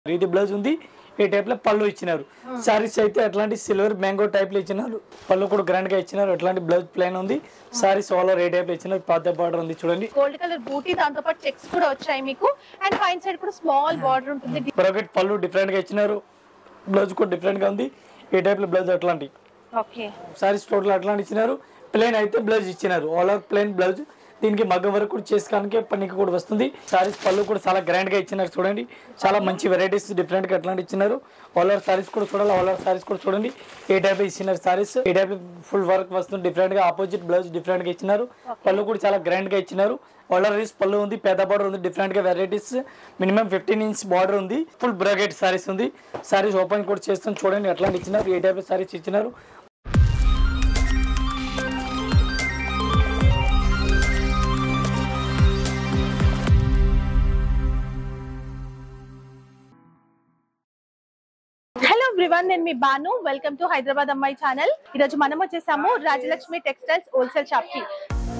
ఇది బ్లౌజ్ ఉంది ఈ టైప్ లో పళ్ళు ఇచ్చినారు సారీస్ అయితే అట్లాంటి సిల్వర్ మ్యాంగో టైప్ లో ఇచ్చినారు పళ్ళు కూడా గ్రాండ్ గా ఇచ్చినారు అట్లాంటి బ్లౌజ్ ప్లెయిన్ ఉంది సారీస్ ఆల్ ఓవర్ ఏ టైప్ లో ఇచ్చినారు పాత బార్డర్ ఉంది చూడండి గోల్డ్ కలర్ బూటీ దాంతో పాటు చెక్స్ కూడా వచ్చాయి మీకు అండ్ పైన సైడ్ కూడా స్మాల్ బార్డర్ ఉంటుంది బ్రాకెట్ పళ్ళు డిఫరెంట్ గా ఇచ్చినారు బ్లౌజ్ కూడా డిఫరెంట్ గా ఉంది ఈ టైప్ లో బ్లౌజ్ అట్లాంటి ఓకే సారీస్ టోటల్ అట్లాంటి ఇచ్చినారు ప్లెయిన్ అయితే బ్లౌజ్ ఇచ్చినారు ఆల్ ఓవర్ ప్లెయిన్ బ్లౌజ్ దీనికి మగ్గం వరకు కూడా చేసుకోవడానికి పనికి కూడా వస్తుంది సారీస్ పళ్ళు కూడా చాలా గ్రాండ్ గా ఇచ్చినారు చూడండి చాలా మంచి వెరైటీస్ డిఫరెంట్ గా అట్లాంటి ఇచ్చినారు ఆల్ ఓవర్ సారీస్ కూడా చూడాలి ఆల్ ఓవర్ సారీస్ కూడా చూడండి ఏ టైప్ ఇచ్చినారు సారీస్ ఏ టైప్ ఫుల్ వర్క్ వస్తుంది డిఫరెంట్ గా ఆపోజిట్ బ్లౌజ్ డిఫరెంట్ గా ఇచ్చినారు పళ్ళు కూడా చాలా గ్రాండ్ గా ఇచ్చినారు ఆల్ రీస్ పళ్ళు ఉంది పెద్ద బార్డర్ ఉంది డిఫరెంట్ గా varieties minimum fifteen inch border ఉంది ఫుల్ బ్రాకెట్ సారీస్ ఉంది సారీస్ ఓపెన్ కూడా చేస్తాం చూడండి అట్లాంటి ఇచ్చినారు ఏ టైప్ సారీస్ ఇచ్చినారు హలో ఎవ్రీవన్ నేను మీ బాను వెల్కమ్ టు హైదరాబాద్ అమ్మాయి ఛానల్ ఈ రోజు మనం వచ్చేసాము రాజలక్ష్మి టెక్స్టైల్స్ హోల్సేల్ షాప్ కి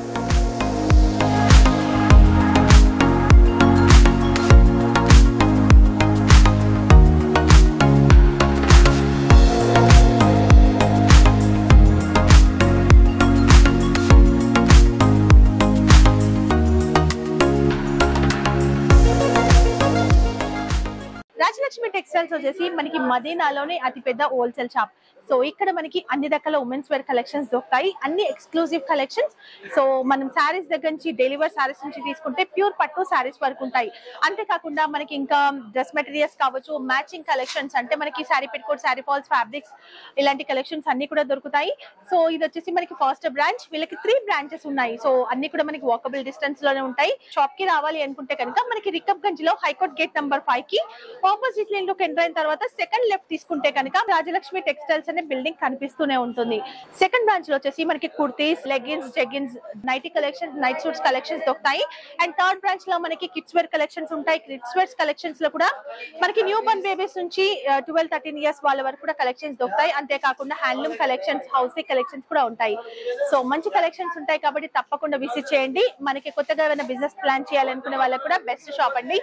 రాజలక్ష్మి టెక్స్టైల్స్ వచ్చేసి మనకి మదీనాలోనే అతిపెద్ద హోల్సేల్ షాప్ సో ఇక్కడ మనకి అన్ని రకాల ఉమెన్స్ వేర్ కలెక్షన్స్ దొరుకుతాయి అన్ని ఎక్స్క్లూజివ్ కలెక్షన్స్ సో మనం శారీస్ దగ్గర నుంచి డెలివర్ శారీస్ నుంచి తీసుకుంటే ప్యూర్ పట్టు శారీస్ వరకు ఉంటాయి అంతేకాకుండా మనకి ఇంకా డ్రెస్ మెటీరియల్స్ కావచ్చు మ్యాచింగ్ కలెక్షన్స్ అంటే మనకి sari petticoat sari falls fabrics ఇలాంటి కలెక్షన్స్ అన్ని కూడా దొరుకుతాయి సో ఇది వచ్చేసి మనకి ఫస్ట్ బ్రాంచ్ వీళ్ళకి త్రీ బ్రాంచెస్ ఉన్నాయి సో అన్ని కూడా మనకి వాకబుల్ డిస్టెన్స్ లోనే ఉంటాయి షాప్ కి రావాలి అనుకుంటే కనుక మనకి రికబ్ గంజ్ లో హైకోర్ట్ గేట్ నంబర్ ఫైవ్ కి ఆపోజిట్ లైన్ లోకి ఎంటర్ అయిన తర్వాత సెకండ్ లెఫ్ట్ తీసుకుంటే కనుక రాజలక్ష్మి టెక్స్టైల్స్ అనే బిల్డింగ్ కనిపిస్తూనే ఉంటుంది సెకండ్ బ్రాంచ్ లో వచ్చేసి మనకి kurtis leggings jeggings nightie collections night suits collections దొరుకుతాయి అండ్ థర్డ్ బ్రాంచ్ లో మనకి కిడ్స్ వేర్ కలెక్షన్స్ ఉంటాయి కిడ్స్ వేర్స్ కలెక్షన్స్ లో కూడా మనకి న్యూ బర్న్ బేబీస్ నుంచి ట్వెల్వ్ థర్టీన్ ఇయర్స్ వాళ్ళ వరకు కూడా కలెక్షన్స్ దొరుకుతాయి అంతేకాకుండా హ్యాండ్లూమ్ కలెక్షన్స్ హౌస్ కలెక్షన్స్ కూడా ఉంటాయి సో మంచి కలెక్షన్స్ ఉంటాయి కాబట్టి తప్పకుండా విజిట్ చేయండి మనకి కొత్తగా ఏమైనా బిజినెస్ ప్లాన్ చేయాలనుకునే వాళ్ళకి కూడా బెస్ట్ షాప్ అండి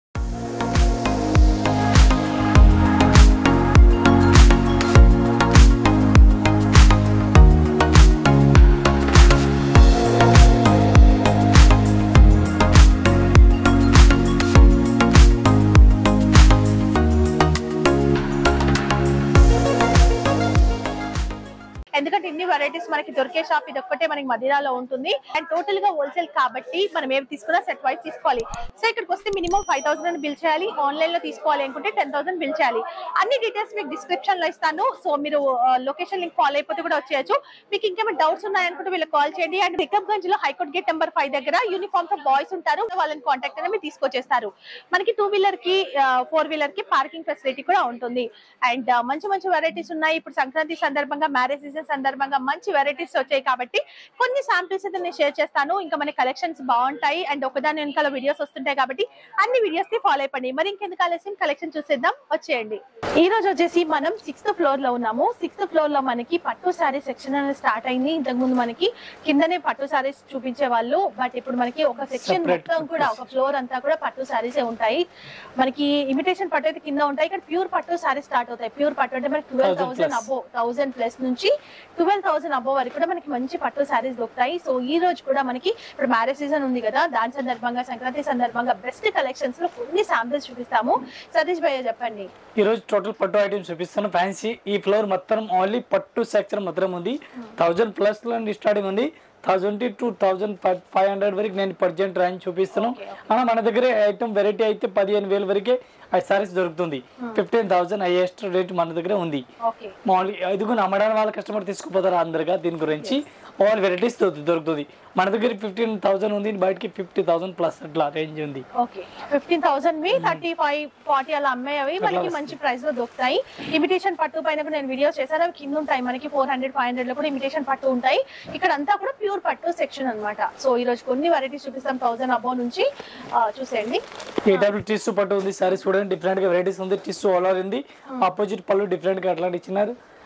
ఎందుకంటే ఇన్ని వెరైటీస్ మనకి దొరికే షాప్ ఇది ఒక్కటే మనకి మదిరాలో ఉంటుంది అండ్ టోటల్ గా హోల్సేల్ కాబట్టి మనం ఏమి తీసుకున్నా సెట్ వైస్ తీసుకోవాలి సో ఇక్కడికి వస్తే మినిమం ఫైవ్ థౌసండ్ అని బిల్ చేయాలి ఆన్లైన్ లో తీసుకోవాలి అనుకుంటే టెన్ థౌసండ్ బిల్ చేయాలి అన్ని డీటెయిల్స్ మీకు డిస్క్రిప్షన్ లో ఇస్తాను సో మీరు లొకేషన్ లింక్ ఫాలో అయిపోతే కూడా వచ్చేయచ్చు మీకు ఇంకేమైనా డౌట్స్ ఉన్నాయనుకుంటే వీళ్ళకి కాల్ చేయండి అండ్ రికబ్ గంజ్ లో హైకోర్ట్ గేట్ నెంబర్ ఫైవ్ దగ్గర యూనిఫామ్ తో బాయ్స్ ఉంటారు వాళ్ళని కాంటాక్ట్ అనేది మీరు తీసుకొచ్చేస్తారు మనకి టూ వీలర్ కి ఫోర్ వీలర్ కి పార్కింగ్ ఫెసిలిటీ కూడా ఉంటుంది అండ్ మంచి మంచి వెరైటీస్ ఉన్నాయి ఇప్పుడు సంక్రాంతి సందర్భంగా మ్యారేజ్ సీజన్ సందర్భంగా మంచి వెరైటీస్ వచ్చాయి కాబట్టి కొన్ని శాంపిల్స్ అయితే నేను షేర్ చేస్తాను ఇంకా మన కలెక్షన్స్ బాగుంటాయి అండ్ ఒకదాని వెనకాల వీడియోస్ వస్తుంటాయి కాబట్టి అన్ని వీడియోస్ ని ఫాలో అయిపోండి మరి ఇంకెందుకు ఆలస్యం కలెక్షన్ చూసేద్దాం వచ్చేయండి ఈ రోజు వచ్చేసి మనం సిక్స్త్ ఫ్లోర్ లో ఉన్నాము సిక్స్త్ ఫ్లోర్ లో మనకి పట్టు శారీ సెక్షన్ అనేది స్టార్ట్ అయింది ఇంతకు ముందు మనకి కిందనే పట్టు శారీస్ చూపించే వాళ్ళు బట్ ఇప్పుడు మనకి ఒక సెక్షన్ Separate మొత్తం కూడా ఒక ఫ్లోర్ అంతా కూడా పట్టు శారీస్ ఉంటాయి మనకి ఇమిటేషన్ పట్టు అయితే కింద ఉంటాయి ఇక్కడ ప్యూర్ పట్టు శారీస్ స్టార్ట్ అవుతాయి ప్యూర్ పట్టు అంటే మనకి twelve 1000 thousand plus. Above thousand plus నుంచి ట్వెల్వ్ థౌసండ్ అబో వరకు కూడా మనకి మంచి పట్టు శారీస్ దొరుకుతాయి సో ఈ రోజు కూడా మనకి ఇప్పుడు మ్యారేజ్ సీజన్ ఉంది కదా దాని సందర్భంగా సంక్రాంతి సందర్భంగా బెస్ట్ కలెక్షన్స్ లో కొన్ని శాంపిల్స్ చూపిస్తాము సతీష్ భయ్య చెప్పండి ఈ రోజు టోటల్ పట్టు ఐటమ్స్ చూపిస్తాను ఫ్యాన్సీ ఈ ఫ్లోర్ మొత్తం ఓన్లీ పట్టు సెక్షన్ మాత్రం ఉంది థౌజండ్ ప్లస్ లో స్టార్టింగ్ ఉంది thousand two thousand five hundred వరకు నేను పర్జెంట్ ర్యాంక్ చూపిస్తాను అలా మన దగ్గర ఐటమ్ వెరైటీ అయితే పదిహేను వేల వరకే ఆ సారీస్ దొరుకుతుంది ఫిఫ్టీన్ థౌసండ్ హైయెస్ట్ రేట్ మన దగ్గర ఉంది ఓకే మామూలు ఐదుగురు అమ్మడానికి వాళ్ళ కస్టమర్ తీసుకుపోతారు అందరుగా దీని గురించి ఆల్ వెరైటీస్ దొరుకుతుంది మన దగ్గర ఫిఫ్టీన్ థౌసండ్ ఉంది బయటకి ఫిఫ్టీ థౌసండ్ ప్లస్ అట్లా రేంజ్ ఉంది ఓకే ఫిఫ్టీన్ థౌసండ్ వి థర్టీ ఫైవ్ ఫార్టీ అలా అమ్మేవి మనకి వస్తాయి. మంచి ప్రైస్ లో దొరుకుతాయి ఇమిటేషన్ పట్టు పైన కూడా నేను వీడియోస్ చేశాను అవి కింద ఉంటాయి మనకి ఫోర్ హండ్రెడ్ ఫైవ్ హండ్రెడ్ లో కూడా ఇమిటేషన్ పట్టు ఉంటాయి ఇక్కడ అంతా కూడా ప్యూర్ పట్టు సెక్షన్ అన్నమాట సో ఈ రోజు కొన్ని వెరైటీస్ చూపిస్తాం థౌసండ్ అబౌవ్ నుంచి ఆ, చూసేయండి ఈ టైప్ టిస్సు పట్టు ఉంది సారీస్ చూడండి డిఫరెంట్ గా వెరైటీస్ ఉంది టిస్సు ఆల్ ఓవర్ ఉంది ఆపోజిట్ పళ్ళు డిఫరెంట్ గా అట్లాంటి ఇచ్చినారు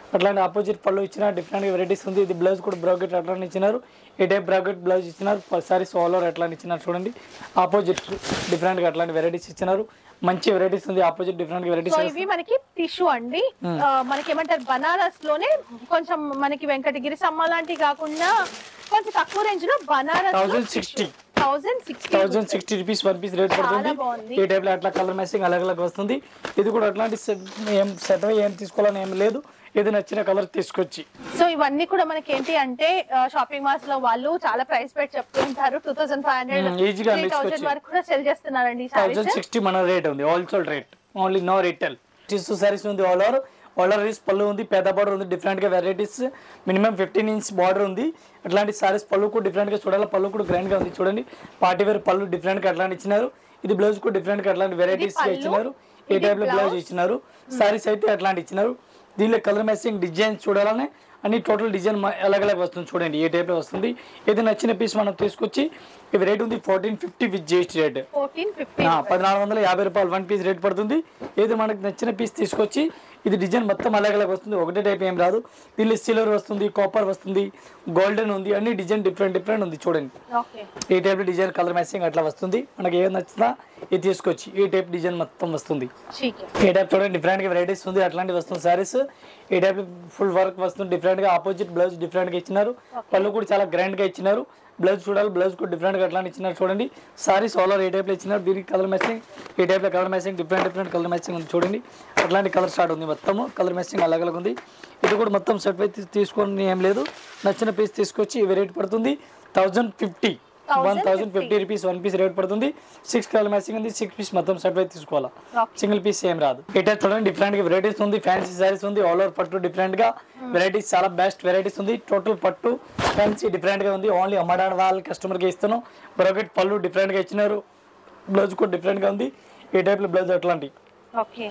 అట్లాంటి ఆపోజిట్ పళ్ళు ఇచ్చిన డిఫరెంట్ వెరైటీస్ ఉంది ఇది బ్లౌజ్ కూడా బ్రాకెట్ అట్లా ఇచ్చినారు ఈ టైప్ బ్రాకెట్ బ్లౌజ్ ఇచ్చినారు సారీస్ ఆల్ ఓవర్ అట్లా ఇచ్చినారు చూడండి ఆపోజిట్ డిఫరెంట్గా అట్లాంటి వెరైటీస్ ఇచ్చినారు మంచి వెరైటీస్ ఉంది ఆపోజిట్ డిఫరెంట్ సో వెరైటీస్ ఇవి మనకి టిష్యూ అండి ఆ, మనకి ఏమంటారు బనారస్ లోనే కొంచెం మనకి వెంకటగిరి సమ్మ లాంటివి కాకుండా కొంచెం తక్కువ రేంజ్ లో Banaras thousand sixty thousand sixty thousand sixty rupees one piece rate చాలా పడుతుంది బాగుంది. ఈ టైప్లో అట్లా కలర్ మ్యాచింగ్ అలగ్ అలగ్ వస్తుంది ఇది కూడా అట్లాంటి set ఏం సెట్ ఏం తీసుకోవాలని ఏం లేదు ఏది నచ్చిన కలర్ తీసుకొచ్చి సో ఇవన్నీ కూడా మనకి ఏంటి అంటే షాపింగ్ మాల్స్ లో వాళ్ళు చాలా ప్రైస్ పెట్టి చెప్తూ ఉంటారు two thousand five hundred Hmm, easy గా త్రీ థౌసండ్ తీసుకోవచ్చు. వరకు కూడా సెల్ చేస్తున్నారండి ఈ థౌజండ్ సారీస్ సిక్స్టీ మన రేట్ ఉంది wholesale rate only no retail tissue saris ఉంది ఆల్ ఓవర్ ఆల్ ఓవర్ రీస్ పళ్ళు ఉంది పెద్ద బార్డర్ ఉంది డిఫరెంట్ గా varieties minimum fifteen inch border ఉంది అట్లాంటి సారీస్ పళ్ళు కూడా డిఫరెంట్ గా చూడాలి పళ్ళు కూడా గ్రాండ్ గా ఉంది చూడండి పార్టీ వేర్ పళ్ళు డిఫరెంట్ గా అట్లాంటి ఇచ్చినారు ఇది బ్లౌజ్ కూడా డిఫరెంట్ గా అట్లాంటి వెరైటీస్ గా పళ్ళు, ఇచ్చినారు ఈ ఇది టైప్ లో బ్లౌజ్ blouse. ఇచ్చినారు సారీస్ అయితే అట్లాంటి ఇచ్చినారు దీనిలో కలర్ మ్యాచింగ్ డిజైన్ చూడాలని అన్ని టోటల్ డిజైన్ అలగ్ వస్తుంది చూడండి ఏ టైప్ లో వస్తుంది ఏది నచ్చిన పీస్ మనం తీసుకొచ్చి ఇవి రేట్ ఉంది fourteen fifty with GST rate fourteen fifty ah, పద్నాలుగు వందల యాభై రూపాయలు వన్ పీస్ రేట్ పడుతుంది ఏది మనకి నచ్చిన పీస్ తీసుకొచ్చి ఇది డిజైన్ మొత్తం అలాగే వస్తుంది ఒకటే టైప్ ఏం రాదు దీనిలో సిల్వర్ వస్తుంది కాపర్ వస్తుంది గోల్డెన్ ఉంది అన్ని డిజైన్ డిఫరెంట్ డిఫరెంట్ ఉంది చూడండి ఓకే ఈ టైప్ డిజైన్ కలర్ మ్యాచింగ్ అట్లా వస్తుంది మనకి ఏది నచ్చినా ఇది తీసుకొచ్చి ఈ టైప్ డిజైన్ మొత్తం వస్తుంది ठीक है ఈ టైప్ చూడండి డిఫరెంట్ గా వెరైటీస్ ఉంది అట్లాంటి వస్తుంది సారీస్ ఈ టైప్ ఫుల్ వర్క్ వస్తుంది డిఫరెంట్ గా ఆపోజిట్ బ్లౌజ్ డిఫరెంట్ గా ఇచ్చినారు పళ్ళు కూడా చాలా గ్రాండ్ గా ఇచ్చినారు బ్లౌజ్ చూడాలి బ్లౌజ్ కూడా డిఫరెంట్ గా అట్లాంటి ఇచ్చినారు చూడండి సారీస్ ఆల్ ఓవర్ ఈ టైప్ లో ఇచ్చినారు దీనికి కలర్ మ్యాచింగ్ ఈ టైప్ లో colour matching different different colour matching ఉంది చూడండి అట్లాంటి కలర్ స్టార్ట్ ఉంది మొత్తము కలర్ మ్యాచింగ్ అలగ్ అలగ్ ఉంది ఇది కూడా మొత్తం సెట్ పై తీసుకొని ఏం లేదు నచ్చిన పీస్ తీసుకొచ్చి ఇవి రేట్ పడుతుంది thousand fifty one thousand fifty rupees one piece rate పడుతుంది సిక్స్ కలర్ మ్యాచింగ్ ఉంది సిక్స్ పీస్ మొత్తం సెట్ అయితే తీసుకోవాలా Okay. సింగిల్ పీస్ ఏం రాదు ఇటే చూడండి డిఫరెంట్ గా వెరైటీస్ ఉంది ఫ్యాన్సీ సారీస్ ఉంది ఆల్ ఓవర్ పట్టు డిఫరెంట్ గా వెరైటీస్ చాలా బెస్ట్ వెరైటీస్ ఉంది టోటల్ పట్టు ఫ్యాన్సీ డిఫరెంట్ గా ఉంది ఓన్లీ అమ్మడానికి వాళ్ళ కస్టమర్ కి ఇస్తున్నాం బ్రోకెట్ పళ్ళు డిఫరెంట్ గా ఇచ్చినారు బ్లౌజ్ కూడా డిఫరెంట్ గా ఉంది ఈ టైప్ లో బ్లౌజ్ అట్లాంటి ఓకే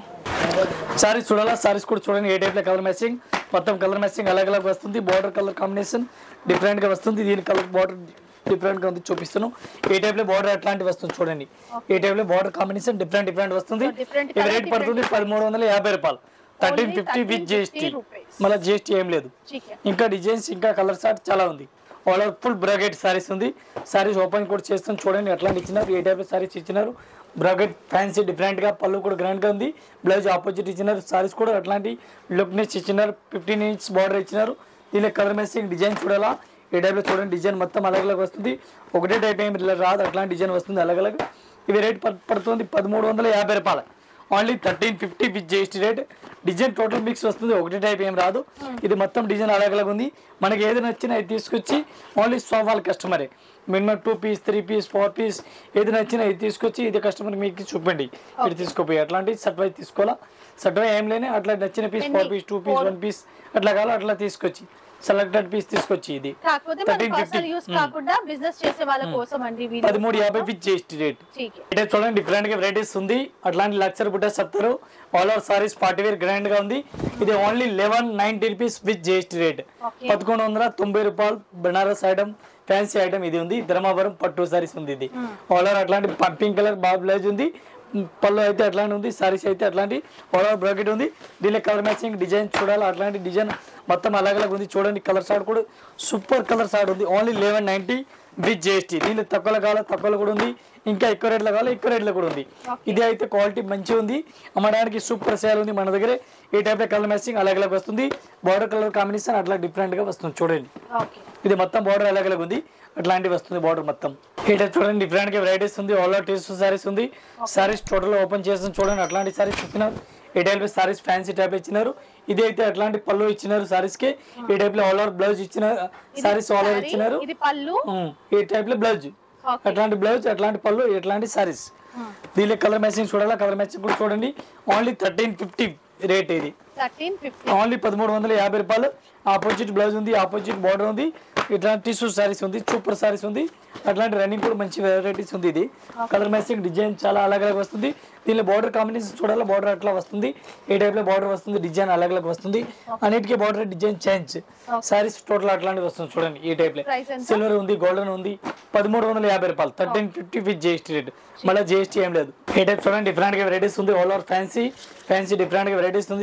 సారీస్ చూడాలా సారీస్ కూడా చూడండి ఏ టైప్ లో కలర్ మ్యాచింగ్ మొత్తం కలర్ మ్యాచింగ్ అలాగ్ అలాగ్ వస్తుంది బార్డర్ కలర్ కాంబినేషన్ డిఫరెంట్ గా వస్తుంది దీని కలర్ బార్డర్ డిఫరెంట్ గా ఉంది చూపిస్తున్నాం ఏ టైప్ లో బార్డర్ అట్లాంటి వస్తుంది చూడండి ఏ టైప్ లో బార్డర్ కాంబినేషన్ డిఫరెంట్ డిఫరెంట్ వస్తుంది So, different ఇది colour, రేట్ పడుతుంది పదమూడు వందల యాభై రూపాయలు thirteen fifty with GST rupees. మళ్ళీ జిఎస్టీ ఏం లేదు ठीक है ఇంకా డిజైన్స్ ఇంకా కలర్ చార్ట్ చాలా ఉంది all over full brocade saris ఉంది సారీస్ ఓపెన్ కూడా చేస్తాం చూడండి ఎట్లాంటి ఇచ్చినారు ఏ టైప్ సారీస్ ఇచ్చినారు బ్రాకెట్ ఫ్యాన్సీ డిఫరెంట్ గా పళ్ళు కూడా గ్రాండ్ గా ఉంది బ్లౌజ్ ఆపోజిట్ ఇచ్చినారు సారీస్ కూడా అట్లాంటి లుక్నెస్ ఇచ్చినారు ఫిఫ్టీన్ ఇంచ్ బార్డర్ ఇచ్చినారు దీనిలో కలర్ మ్యాచింగ్ డిజైన్ చూడాలా ఏ టైప్ లో చూడండి డిజైన్ మొత్తం అలగ్ అలగ్ వస్తుంది ఒకటే టైప్ ఏం ఇలా రాదు అట్లాంటి డిజైన్ వస్తుంది అలగ్ అలగ్ ఇవి రేట్ పడ్- పడుతుంది పదమూడు వందల యాభై రూపాయలు only thirteen fifty with GST rate design total mix వస్తుంది ఒకటే టైప్ ఏం రాదు ఇది మొత్తం డిజైన్ అలాగలాగా ఉంది మనకి ఏది నచ్చినా అది తీసుకొచ్చి ఓన్లీ సోఫాల్ కస్టమరే minimum two piece three piece four piece ఏది నచ్చినా ఇది తీసుకొచ్చి ఇది కస్టమర్ మీకు చూపండి ఇది తీసుకోపోయి అట్లాంటి సర్వై తీసుకోవాలా సర్వై ఏం లేని అట్లా నచ్చిన పీస్ ఫోర్ ఎన్ని? Piece two piece one piece అట్లా కావాలో అట్లా తీసుకొచ్చి సెలెక్టెడ్ పీస్ తీసుకొచ్చి ఇది కాకపోతే మన 1350. పర్సనల్ యూస్ కాకుండా బిజినెస్ చేసే వాళ్ళ కోసం అండి వీడియో పదమూడు యాభై విత్ జిఎస్టీ రేట్ ठीक है అంటే చూడండి డిఫరెంట్ గా వెరైటీస్ ఉంది అట్లాంటి లక్షర్ బుట్టస్ చెప్తారు all over saris party wear grand గా ఉంది ఇది only eleven ninety rupees with GST rate Okay. పదకొండు వందల తొంభై రూపాయలు బనారస్ ఐటమ్ ఫ్యాన్సీ ఐటమ్ ఇది ఉంది ధర్మావరం పట్టు సారీస్ ఉంది ఇది ఆల్ ఓవర్ అట్లాంటి పింక్ కలర్ బాబు బ్లౌజ్ ఉంది పళ్ళు అయితే అట్లాంటి ఉంది సారీస్ అయితే అట్లాంటి ఆల్ ఓవర్ బ్రాకెట్ ఉంది దీనిలో కలర్ మ్యాచింగ్ డిజైన్ చూడాలి అట్లాంటి డిజైన్ మొత్తం అలాగ ఉంది చూడండి కలర్ షార్ట్ కూడా సూపర్ కలర్ షార్ట్ ఉంది only eleven ninety with GST దీనిలో తక్కువలో కావాలో తక్కువలో కూడా ఉంది ఇంకా ఎక్కువ రేట్లో కావాలో ఎక్కువ రేట్లో కూడా ఉంది ఇది అయితే క్వాలిటీ మంచిగా ఉంది అమ్మడానికి సూపర్ సేల్ ఉంది మన దగ్గర ఈ టైప్ లో కలర్ మ్యాచింగ్ అలాగే అలాగ వస్తుంది బార్డర్ కలర్ కాంబినేషన్ అట్లా డిఫరెంట్ గా వస్తుంది చూడండి ఓకే ఇది మొత్తం బార్డర్ అలాగే అలాగ ఉంది అట్లాంటివి వస్తుంది బార్డర్ మొత్తం ఈ టైప్ చూడండి డిఫరెంట్ గా వెరైటీస్ ఉంది ఆల్ అవుట్ టేస్ట్ సారీస్ ఉంది సారీస్ టోటల్ ఓపెన్ చేసి చూడండి అట్లాంటి సారీస్ ఇచ్చినారు ఈ టైప్ లో సారీస్ ఫ్యాన్సీ టైప్ ఇచ్చినారు ఇది అయితే అట్లాంటి పళ్ళు ఇచ్చినారు సారీస్ కి ఈ టైప్ లో ఆల్ ఓవర్ బ్లౌజ్ ఇచ్చిన సారీస్ ఆల్ ఓవర్ ఇచ్చినారు ఇది పళ్ళు ఉమ్, ఈ టైప్ లో బ్లౌజ్ Okay. అట్లాంటి బ్లౌజ్ అట్లాంటి పళ్ళు ఇట్లాంటి సారీస్ దీనిలో కలర్ మ్యాచింగ్ చూడాలా కలర్ మ్యాచింగ్ కూడా చూడండి ఓన్లీ థర్టీన్ ఫిఫ్టీ రేట్ ఇది థర్టీన్ ఫిఫ్టీ ఓన్లీ పదమూడు వందల యాభై రూపాయలు ఆపోజిట్ బ్లౌజ్ ఉంది ఆపోజిట్ బార్డర్ ఉంది ఇట్లాంటి టిష్యూ సారీస్ ఉంది సూపర్ సారీస్ ఉంది అట్లాంటి రన్నింగ్ కూడా మంచి వెరైటీస్ ఉంది ఇది కలర్ మ్యాచింగ్ డిజైన్ చాలా అలాగ అలాగ వస్తుంది దీనిలో బార్డర్ కాంబినేషన్ చూడాలి బార్డర్ అట్లా వస్తుంది ఏ టైప్ లో బార్డర్ వస్తుంది డిజైన్ అలాగ అలాగ వస్తుంది అన్నిటికీ border design change saris total అట్లాంటివి వస్తుంది చూడండి ఈ టైప్ లో Price ఎంత? సిల్వర్ ఉంది గోల్డెన్ ఉంది పదమూడు వందల యాభై రూపాయలు thirteen fifty with GST rate మళ్ళీ జిఎస్టీ ఏం లేదు ఏ టైప్ చూడండి డిఫరెంట్ గా వెరైటీస్ ఉంది all over fancy fancy different గా వెరైటీస్ ఉంది సారీస్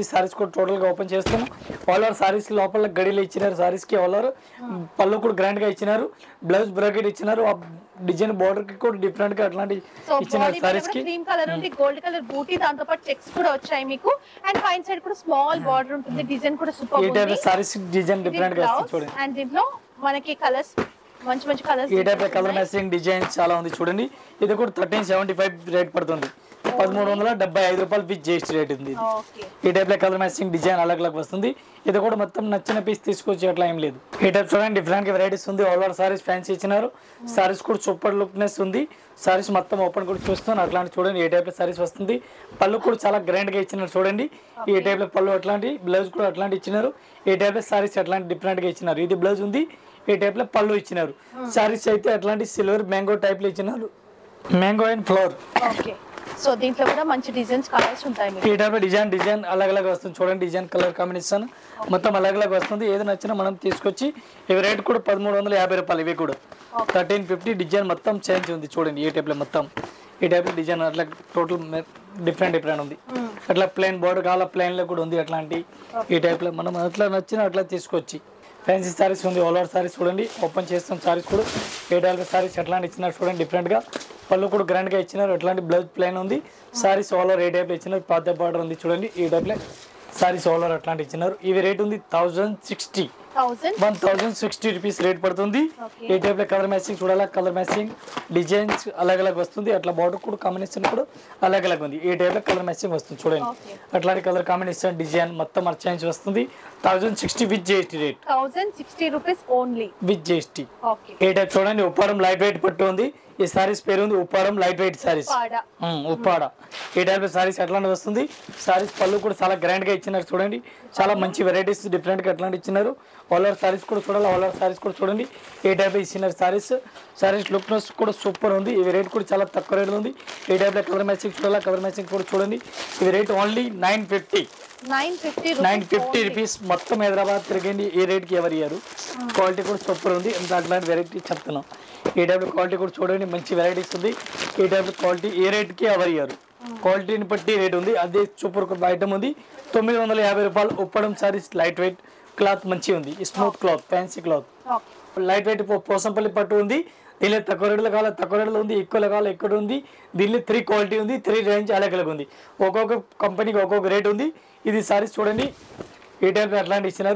కూడా టోటల్ గా ఓపెన్ చేస్తాము ఆల్ ఓవర్ సారీస్ లోపల గడిలో ఇచ్చినారు సారీస్ కి ఆల్ ఓవర్ పళ్ళు కూడా గ్రాండ్ గా ఇచ్చినారు బ్లౌజ్ బ్రాకెట్ ఇచ్చినారు ఆ డిజైన్ బార్డర్ కి కూడా డిఫరెంట్ గా అట్లాంటి సో ఇచ్చినారు బాడీ సారీస్ కి క్రీమ్ కలర్ ఉంది గోల్డ్ కలర్ బూటీ దాంతో పాటు చెక్స్ కూడా వచ్చాయి మీకు అండ్ పైన సైడ్ కూడా స్మాల్ బార్డర్ ఉంటుంది డిజైన్ కూడా ఈ సూపర్ టైప్ ఉంది సారీస్ డిజైన్ డిఫరెంట్ గా వస్తుంది చూడండి అండ్ దీంట్లో మనకి కలర్స్ మంచి మంచి కలర్స్ ఈ టైప్ కలర్ మ్యాచింగ్ డిజైన్ చాలా ఉంది చూడండి ఇది కూడా థర్టీన్ సెవెంటీ ఫైవ్ రేట్ పడుతుంది పదమూడు వందల డెబ్బై ఐదు రూపాయలు విత్ జిఎస్టీ రేట్ ఉంది ఇది. ఓకే ఈ టైప్ లో కలర్ మ్యాచింగ్ డిజైన్ అలగ్ అలగ్ వస్తుంది ఇది కూడా మొత్తం నచ్చిన పీస్ తీసుకొచ్చి అట్లా ఏం లేదు ఈ టైప్ చూడండి డిఫరెంట్ వెరైటీస్ ఉంది ఆల్ ఓవర్ సారీస్ ఫ్యాన్సీ ఇచ్చినారు సారీస్ కూడా సూపర్ లుక్నెస్ ఉంది సారీస్ మొత్తం ఓపెన్ కూడా చూస్తాను అట్లాంటి చూడండి ఏ టైప్ లో సారీస్ వస్తుంది పళ్ళు కూడా చాలా గ్రాండ్ గా ఇచ్చినారు చూడండి ఈ టైప్ లో పళ్ళు అట్లాంటి బ్లౌజ్ కూడా అట్లాంటి ఇచ్చినారు ఈ టైప్ లో సారీస్ అట్లాంటి డిఫరెంట్ గా ఇచ్చినారు ఇది బ్లౌజ్ ఉంది ఈ టైప్ లో పళ్ళు ఇచ్చినారు సారీస్ అయితే అట్లాంటి సిల్వర్ మ్యాంగో టైప్ లో ఇచ్చినారు mango and flower okay so దీంట్లో కూడా మంచి డిజైన్స్ కలర్స్ ఉంటాయి మీకు ఈ టైప్ డిజైన్ డిజైన్ అలగ్ అలగ్ వస్తుంది చూడండి డిజైన్ కలర్ కాంబినేషన్ మొత్తం అలగ్ అలగ్ వస్తుంది ఏది నచ్చినా మనం తీసుకొచ్చి ఇవి రేట్ కూడా పదమూడు వందల యాభై రూపాయలు ఇవి కూడా థర్టీన్ ఫిఫ్టీ డిజైన్ మొత్తం చేంజ్ ఉంది చూడండి ఈ టైప్లో మొత్తం ఈ టైప్ డిజైన్ అట్లా టోటల్ డిఫరెంట్ డిఫరెంట్ ఉంది అట్లా ప్లెయిన్ బోర్డర్ కావాల ప్లెయిన్లో కూడా ఉంది అట్లాంటి ఈ టైప్లో మనం అట్లా నచ్చిన అట్లా తీసుకొచ్చి ఫ్యాన్సీ సారీస్ ఉంది ఆల్ ఓవర్ సారీస్ చూడండి ఓపెన్ చేస్తాం సారీస్ కూడా ఏ టైప్ సారీస్ ఎట్లాంటి ఇచ్చినారు చూడండి డిఫరెంట్గా పళ్ళు కూడా గ్రాండ్గా ఇచ్చినారు ఎట్లాంటి బ్లౌజ్ ప్లెయిన్ ఉంది సారీస్ ఆల్ ఓవర్ ఏ టైప్లో ఇచ్చినారు పాత బార్డర్ ఉంది చూడండి ఈ టైప్లో సారీస్ ఆల్ ఓవర్ అట్లాంటి ఇచ్చినారు ఇవి రేట్ ఉంది thousand sixty thousand one thousand sixty rupees rate పడుతుంది Okay. ఈ టైప్ లో కలర్ మ్యాచింగ్ చూడాలా కలర్ మ్యాచింగ్ డిజైన్స్ అలగ్ అలగ్ వస్తుంది అట్లా బార్డర్ కూడా కాంబినేషన్ కూడా అలగ్ అలగ్ ఉంది ఈ టైప్ లో కలర్ మ్యాచింగ్ వస్తుంది చూడండి Okay. అట్లాంటి కలర్ కాంబినేషన్ డిజైన్ మొత్తం చేంజ్ వస్తుంది thousand sixty with GST rate thousand sixty rupees only with GST okay ఈ టైప్ చూడండి ఉప్పారం లైట్ వెయిట్ పట్టు ఉంది ఈ సారీస్ పేరు ఉంది ఉప్పారం లైట్ వెయిట్ సారీస్ పాడ ఉప్పాడ ఈ టైప్ సారీస్ అట్లాంటి వస్తుంది సారీస్ పళ్ళు కూడా చాలా గ్రాండ్ గా ఇచ్చినారు చూడండి చాలా మంచి వెరైటీస్ డిఫరెంట్ గా అట్లాంటి ఇచ్చినారు ఆల్ సారీస్ కూడా చూడాలి ఆల్ సారీస్ కూడా చూడండి ఏ టైప్ ఇచ్చినారు సారీస్ సారీస్ లుక్నెస్ కూడా సూపర్ ఉంది ఇవి రేట్ కూడా చాలా తక్కువ రేట్ ఉంది ఈ టైప్ లో కలర్ మ్యాచింగ్ చూడాలి కలర్ మ్యాచింగ్ కూడా చూడండి ఇవి rate only nine fifty nine fifty nine fifty rupees మొత్తం హైదరాబాద్ తిరిగండి ఈ రేట్కి ఎవరు ఇయ్యారు క్వాలిటీ కూడా సూపర్ ఉంది ఇంకా అట్లాంటి వెరైటీ చెప్తున్నాం ఈ టైప్ క్వాలిటీ కూడా చూడండి మంచి వెరైటీస్ ఉంది ఈ టైప్ క్వాలిటీ ఏ రేట్కి ఎవరు ఇయ్యారు క్వాలిటీని బట్టి రేట్ ఉంది అదే సూపర్ ఐటమ్ ఉంది తొమ్మిది వందల యాభై రూపాయలు Uppada saris light weight cloth మంచిగా ఉంది smooth cloth fancy cloth okay light weight పో- పోసంపల్లి పట్టు ఉంది దీనిలో తక్కువ రేట్లో కావాలి తక్కువ రేట్లో ఉంది ఎక్కువ కావాలి ఎక్కువ ఉంది దీనిలో త్రీ క్వాలిటీ ఉంది త్రీ రేంజ్ అలాగే అలాగే ఉంది ఒక్కొక్క కంపెనీకి ఒక్కొక్క రేట్ ఉంది ఇది సారీస్ చూడండి ఈ టైప్ అట్లాంటి ఇచ్చినారు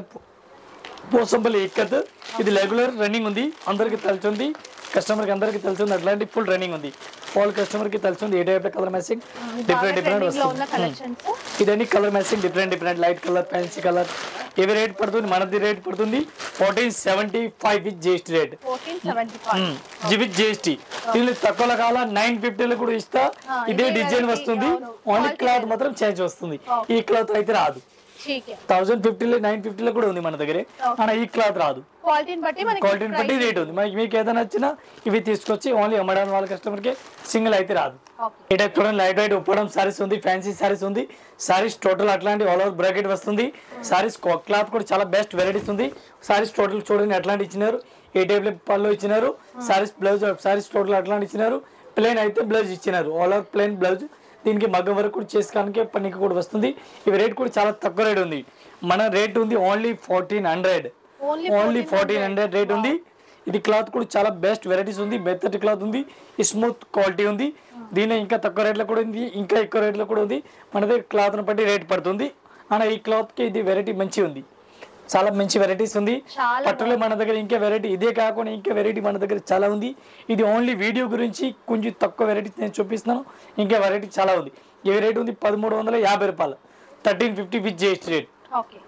పోసంపల్లి ఎక్కత్ ఇది రెగ్యులర్ రన్నింగ్ ఉంది అందరికి తెలిసింది కస్టమర్కి అందరికి తెలిసింది అట్లాంటి ఫుల్ రన్నింగ్ ఉంది ఆల్ కస్టమర్కి తెలిసింది ఏ type colour matching different different trending లో ఉన్న వస్తుంది కలెక్షన్స్ ఇదన్నీ colour matching different different light colour fancy colour ఇవి రేట్ పడుతుంది మనది రేట్ పడుతుంది fourteen seventy five with GST rate fourteen seventy five with GST దీనిలో తక్కువలో కావాలా నైన్ ఫిఫ్టీలో కూడా ఇస్తా ఆ, ఇదే ఇదే డిజైన్ variety, వస్తుంది అవును. ఓన్లీ Quality క్లాత్ వేరే. మాత్రం చేంజ్ వస్తుంది Okay. ఈ క్లాత్ అయితే రాదు ठीक है థౌసండ్ ఫిఫ్టీలో నైన్ ఫిఫ్టీలో కూడా ఉంది మన దగ్గరే Okay. కానీ ఈ క్లాత్ రాదు క్వాలిటీని బట్టి మనకి క్వాలిటీని బట్టి price- రేట్ ఉంది మనకి మీకు ఏదైనా నచ్చినా ఇవి తీసుకొచ్చి ఓన్లీ అమ్మడానికి వాళ్ళ కస్టమర్కి సింగిల్ అయితే రాదు Okay. ఈ టైప్ చూడండి లైట్ వెయిట్ ఉప్పడం సారీస్ ఉంది ఫ్యాన్సీ సారీస్ ఉంది సారీస్ టోటల్ అట్లాంటి ఆల్ ఓవర్ బ్రాకెట్ వస్తుంది సారీస్ క్లాత్ కూడా చాలా బెస్ట్ వెరైటీస్ ఉంది సారీస్ టోటల్ చూడండి అట్లాంటి ఇచ్చినారు ఏ టైప్ పళ్ళు ఇచ్చినారు సారీస్ బ్లౌజ్ సారీస్ టోటల్ అట్లాంటి ఇచ్చినారు ప్లేన్ అయితే బ్లౌజ్ ఇచ్చినారు ఆల్ ఓవర్ ప్లేన్ బ్లౌజ్ దీనికి మగ్గం వరకు కూడా చేసుకోవడానికి పనికి కూడా వస్తుంది ఇవి రేట్ కూడా చాలా తక్కువ రేట్ ఉంది మన రేట్ ఉంది only fourteen hundred Only only 1400. Fourteen hundred rate ఉంది ఇది క్లాత్ కూడా చాలా బెస్ట్ వెరైటీస్ ఉంది మెత్తటి క్లాత్ ఉంది స్మూత్ క్వాలిటీ ఉంది దీని ఇంకా తక్కువ రేట్లో కూడా ఉంది ఇంకా ఎక్కువ రేట్లో కూడా ఉంది మన దగ్గర క్లాత్ని బట్టి రేట్ పడుతుంది ஆனால் ఈ క్లాత్కి ఇది వెరైటీ మంచి ఉంది చాలా మంచి వెరైటీస్ ఉంది చాలా పట్టులో మన దగ్గర ఇంకా వెరైటీ ఇదే కాకుండా ఇంకా వెరైటీ మన దగ్గర చాలా ఉంది ఇది ఓన్లీ వీడియో గురించి కొంచెం తక్కువ వెరైటీ నేను చూపిస్తున్నాను ఇంకా వెరైటీ చాలా ఉంది ఈ రేట్ ఉంది పదమూడు వందల యాభై రూపాయలు thirteen fifty with GST rate okay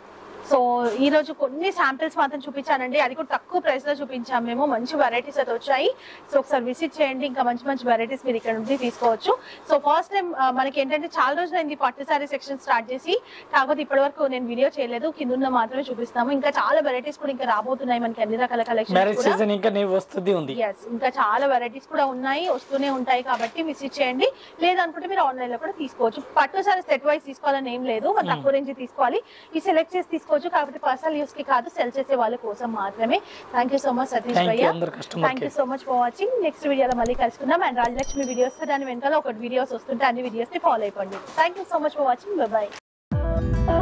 so ఈ రోజు కొన్ని శాంపిల్స్ మాత్రం చూపించానండి అది కూడా తక్కువ ప్రైస్ లో చూపించాం మేము మంచి వెరైటీస్ అయితే వచ్చాయి సో ఒకసారి విజిట్ చేయండి ఇంకా మంచి మంచి వెరైటీస్ మీరు ఇక్కడ నుండి తీసుకోవచ్చు సో ఫస్ట్ టైం మనకి ఏంటంటే చాలా రోజులైంది పట్టు సారీ సెక్షన్ స్టార్ట్ చేసి కాకపోతే ఇప్పటి వరకు నేను వీడియో చేయలేదు కింద మాత్రమే చూపిస్తాము ఇంకా చాలా వెరైటీస్ కూడా ఇంకా రాబోతున్నాయి మనకి అన్ని రకాల మ్యారేజ్ కలెక్షన్ సీజన్ ఇంకా నేను వస్తుంది ఉంది ఎస్ ఇంకా చాలా వెరైటీస్ కూడా ఉన్నాయి వస్తూనే ఉంటాయి కాబట్టి విజిట్ చేయండి లేదనుకుంటే మీరు ఆన్లైన్ లో కూడా తీసుకోవచ్చు పట్టు సారీ సెట్ వైస్ తీసుకోవాలని ఏం లేదు మన తక్కువ రేంజ్ తీసుకోవాలి ఈ సెలెక్ట్ చేసి తీసుకోవచ్చు కాకపోతే పర్సనల్ యూస్ కి కాదు సెల్ చేసే వాళ్ళ కోసం మాత్రమే thank you so much Satish thank you భయ్య అందరు customer thank you so much for watching next వీడియోలో మళ్ళీ కలుసుకుందాం అండ్ రాజలక్ష్మి వీడియోస్ దాని వెనకాల ఒక వీడియోస్ వస్తుంటే అన్ని వీడియోస్ ని ఫాలో అయిపోండి thank you so much for watching bye